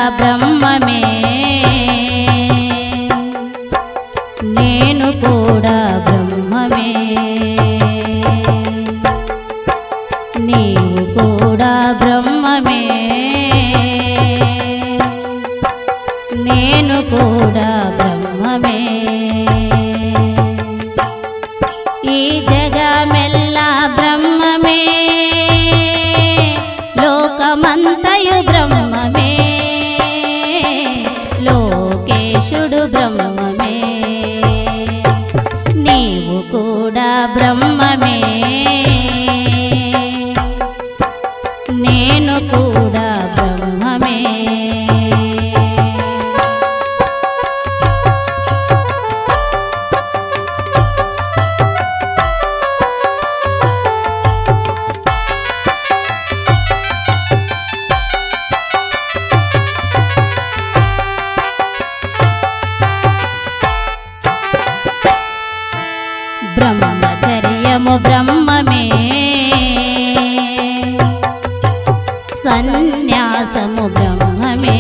బ్రహ్మమే నేను కూడా బ్రహ్మమే నీవు కూడా బ్రహ్మమే నేను కూడా బ్రహ్మమే ఈ జగమెల్లా బ్రహ్మమే లోకమంతయు బ్రహ్మమే లోకేశుడు బ్రహ్మమే నీవు కూడా బ్రహ్మమే నేను కూడా బ్రహ్మమే బ్రహ్మచర్యము బ్రహ్మమే సన్యాసము బ్రహ్మమే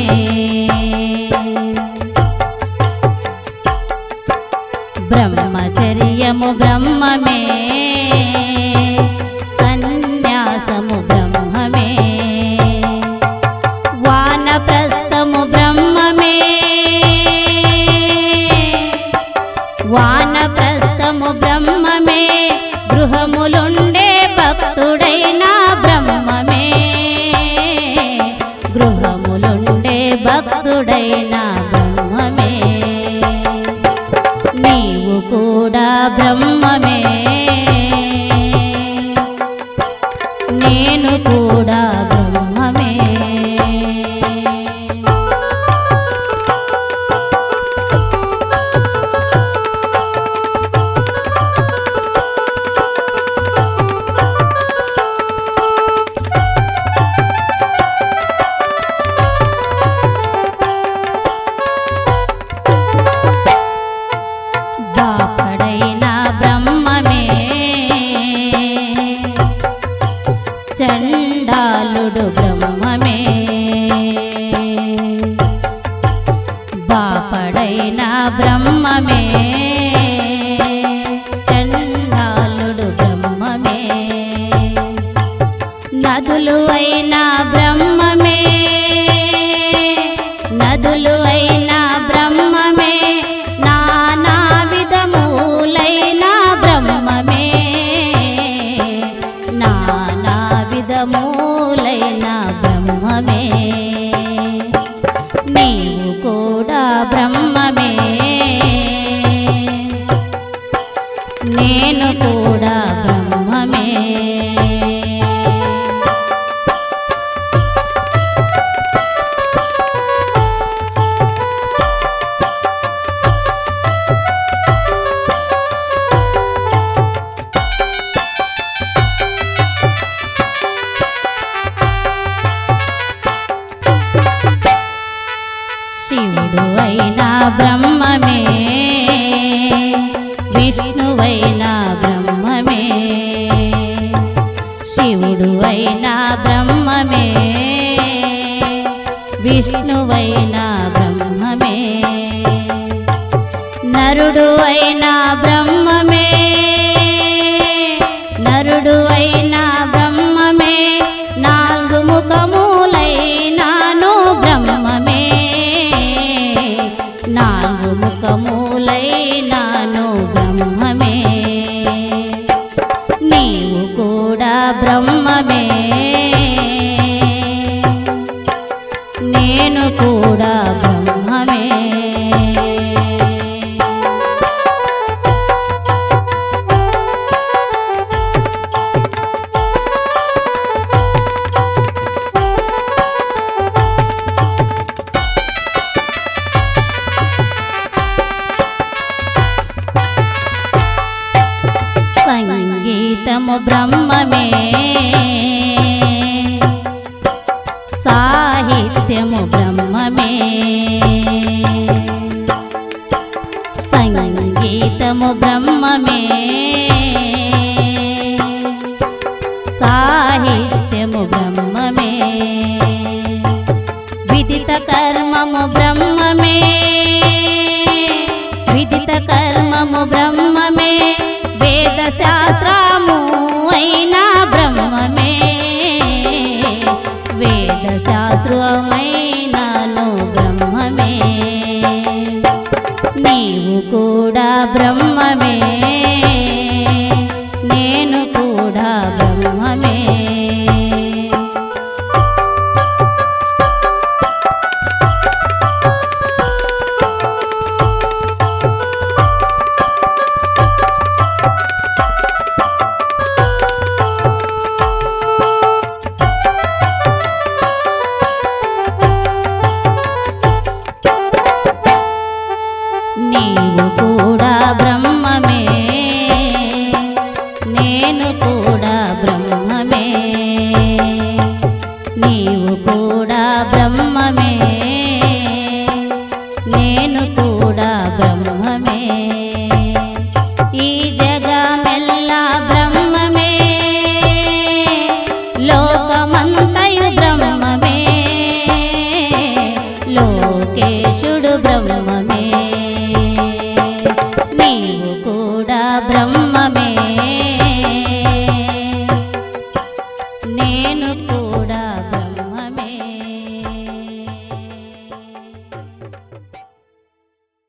బ్రహ్మచర్యము బ్రహ్మమే సన్యాసము బ్రహ్మమే వానప్రస్థము బ్రహ్మమే వానప్రస్థము బ్రహ్మమే గృహములుండే భక్తుడైన బ్రహ్మమే గృహములుండే భక్తుడైన బ్రహ్మమే నీవు కూడా బ్రహ్మమే నేను కూడా బ్రహ్మమే బాపడైన బ్రహ్మమే చండాలుడు బ్రహ్మమే బాపడైన బ్రహ్మమే చండాలుడు బ్రహ్మమే నదులు అయిన బ్రహ్మమే నదులు అయిన బ్రహ్మమే నానా విధములైన బ్రహ్మమే నానా విధములైన బ్రహ్మమే నీవు కూడా బ్రహ్మమే నేను కూడా బ్రహ్మమే శివుడు అయినా బ్రహ్మమే విష్ణువైన బ్రహ్మమే శివుడు అయినా బ్రహ్మమే విష్ణువైన బ్రహ్మమే నరుడు అయినా బ్రహ్మమే నరుడు అయినా బ్రహ్మమే నాలుగు ముఖములైనాను బ్రహ్మమే నాలుగు ముఖములైనాను బ్రహ్మమే నీవు కూడా బ్రహ్మమే నేను కూడా బ్రహ్మమే సంగీతము బ్రహ్మమే సాహిత్యము బ్రహ్మమే సంగీతము బ్రహ్మమే సాహిత్యము బ్రహ్మమే విదిత కర్మము బ్రహ్మమే విదిత కర్మము బ్రహ్మమే వేద శాస్త్రము అయినా బ్రహ్మమే వేద శాస్త్రమైనాను బ్రహ్మమే నీవు కూడా బ్రహ్మమే నేను కూడా బ్రహ్మమే నీవు కూడా బ్రహ్మమే నేను కూడా బ్రహ్మమే నీవు కూడా బ్రహ్మమే నేను కూడా బ్రహ్మమే ఈ జగమెల్లా బ్రహ్మమే లోకమంతయు బ్రహ్మమే లోకేశుడు బ్రహ్మమే నీవు కూడా బ్రహ్మ